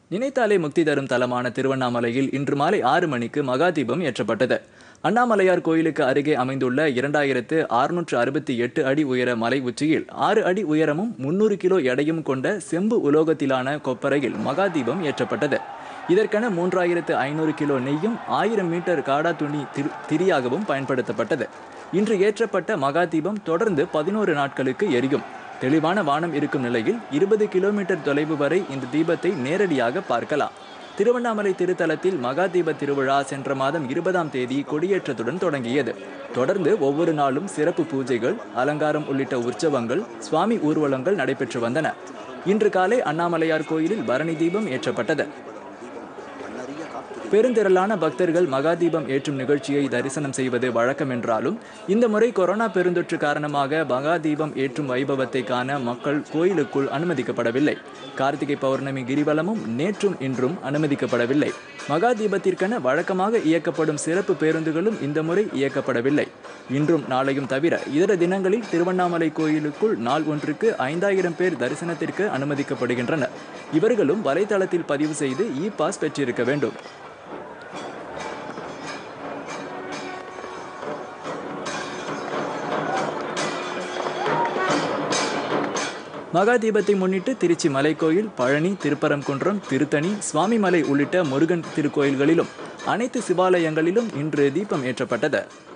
நினைத்தாலே முக்தி தரும் தலமான திருவண்ணாமலையில் இன்று மாலை ஆறு மணிக்கு மகாதீபம் ஏற்றப்பட்டது அண்ணாமலையார் கோயிலுக்கு அருகே அமைந்துள்ள இரண்டாயிரத்து அறுநூற்று அறுபத்தி எட்டு அடி உயர மலை உச்சியில் ஆறு அடி உயரமும் முன்னூறு கிலோ எடையும் கொண்ட செம்பு உலோகத்திலான கொப்பரையில் மகாதீபம் ஏற்றப்பட்டது இதற்கென மூன்றாயிரத்து ஐநூறு கிலோ நெய்யும் ஆயிரம் மீட்டர் காடா துணி திரு திரியாகவும் பயன்படுத்தப்பட்டது இன்று ஏற்றப்பட்ட மகாதீபம் தொடர்ந்து பதினோரு நாட்களுக்கு எரியும் தெளிவான வானம் இருக்கும் நிலையில் இருபது கிலோமீட்டர் தொலைவு வரை இந்த தீபத்தை நேரடியாக பார்க்கலாம் திருவண்ணாமலை திருத்தலத்தில் மகாதீப திருவிழா சென்ற மாதம் இருபதாம் தேதி கொடியேற்றத்துடன் தொடங்கியது தொடர்ந்து ஒவ்வொரு நாளும் சிறப்பு பூஜைகள் அலங்காரம் உள்ளிட்ட உற்சவங்கள் சுவாமி ஊர்வலங்கள் நடைபெற்று வந்தன இன்று காலை அண்ணாமலையார் கோயிலில் பரணி தீபம் ஏற்றப்பட்டது பெருந்திரளான பக்தர்கள் மகாதீபம் ஏற்றும் நிகழ்ச்சியை தரிசனம் செய்வது வழக்கம் என்றாலும் இந்த முறை கொரோனா பெருந்தொற்று காரணமாக மகாதீபம் ஏற்றும் வைபவத்தை காண மக்கள் கோயிலுக்குள் அனுமதிக்கப்படவில்லை கார்த்திகை பௌர்ணமி கிரிவலமும் நேற்றும் இன்றும் அனுமதிக்கப்படவில்லை மகாதீபத்திற்கென வழக்கமாக இயக்கப்படும் சிறப்பு பேருந்துகளும் இந்த முறை இயக்கப்படவில்லை இன்றும் நாளையும் தவிர இதர தினங்களில் திருவண்ணாமலை கோயிலுக்குள் நாள் ஒன்றுக்கு ஐந்தாயிரம் பேர் தரிசனத்திற்கு அனுமதிக்கப்படுகின்றனர் இவர்களும் வலைதளத்தில் பதிவு செய்து இ பாஸ் பெற்றிருக்க வேண்டும் மகாதீபத்தை முன்னிட்டு திருச்சி மலைக்கோயில் பழனி திருப்பரங்குன்றம் திருத்தணி சுவாமிமலை உள்ளிட்ட முருகன் திருக்கோயில்களிலும் அனைத்து சிவாலயங்களிலும் இன்று தீபம் ஏற்றப்பட்டது